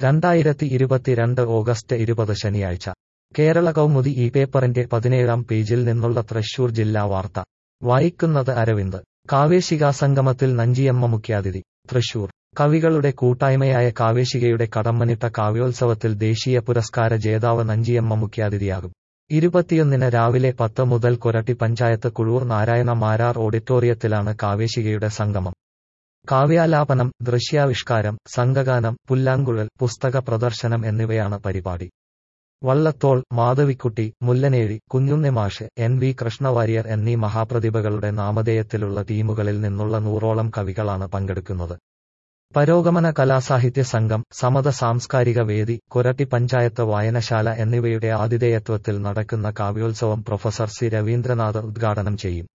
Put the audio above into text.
രണ്ടായിരത്തി ഇരുപത്തിരണ്ട് ഓഗസ്റ്റ് ഇരുപത് ശനിയാഴ്ച കേരള കൗമുദി ഈ പേപ്പറിന്റെ പതിനേഴാം പേജിൽ നിന്നുള്ള തൃശൂർ ജില്ലാ വാർത്ത വായിക്കുന്നത് അരവിന്ദ് കാവേശികാ സംഗമത്തിൽ നഞ്ചിയമ്മ മുഖ്യാതിഥി തൃശൂർ കവികളുടെ കൂട്ടായ്മയായ കാവേശികയുടെ കടമ്മനിട്ട കാവ്യോത്സവത്തിൽ ദേശീയ പുരസ്കാര ജേതാവ് നഞ്ചിയമ്മ മുഖ്യാതിഥിയാകും ഇരുപത്തിയൊന്നിന് രാവിലെ പത്ത് മുതൽ കൊരട്ടി പഞ്ചായത്ത് കുഴൂർ നാരായണ മാരാർ ഓഡിറ്റോറിയത്തിലാണ് കാവേശികയുടെ സംഗമം കാവ്യാലാപനം ദൃശ്യാവിഷ്കാരം സംഘഗാനം പുല്ലാങ്കുഴൽ പുസ്തക പ്രദർശനം എന്നിവയാണ് പരിപാടി വള്ളത്തോൾ മാധവിക്കുട്ടി മുല്ലനേഴി കുഞ്ഞുണ്ണിമാഷ് എൻ വി കൃഷ്ണവാര്യർ എന്നീ മഹാപ്രതിഭകളുടെ നാമധേയത്തിലുള്ള ടീമുകളിൽ നിന്നുള്ള നൂറോളം കവികളാണ് പങ്കെടുക്കുന്നത് പരോഗമന കലാസാഹിത്യ സംഘം സമത സാംസ്കാരിക വേദി കൊരട്ടി പഞ്ചായത്ത് വായനശാല എന്നിവയുടെ ആതിഥേയത്വത്തിൽ നടക്കുന്ന കാവ്യോത്സവം പ്രൊഫസർ സി രവീന്ദ്രനാഥ് ഉദ്ഘാടനം ചെയ്യും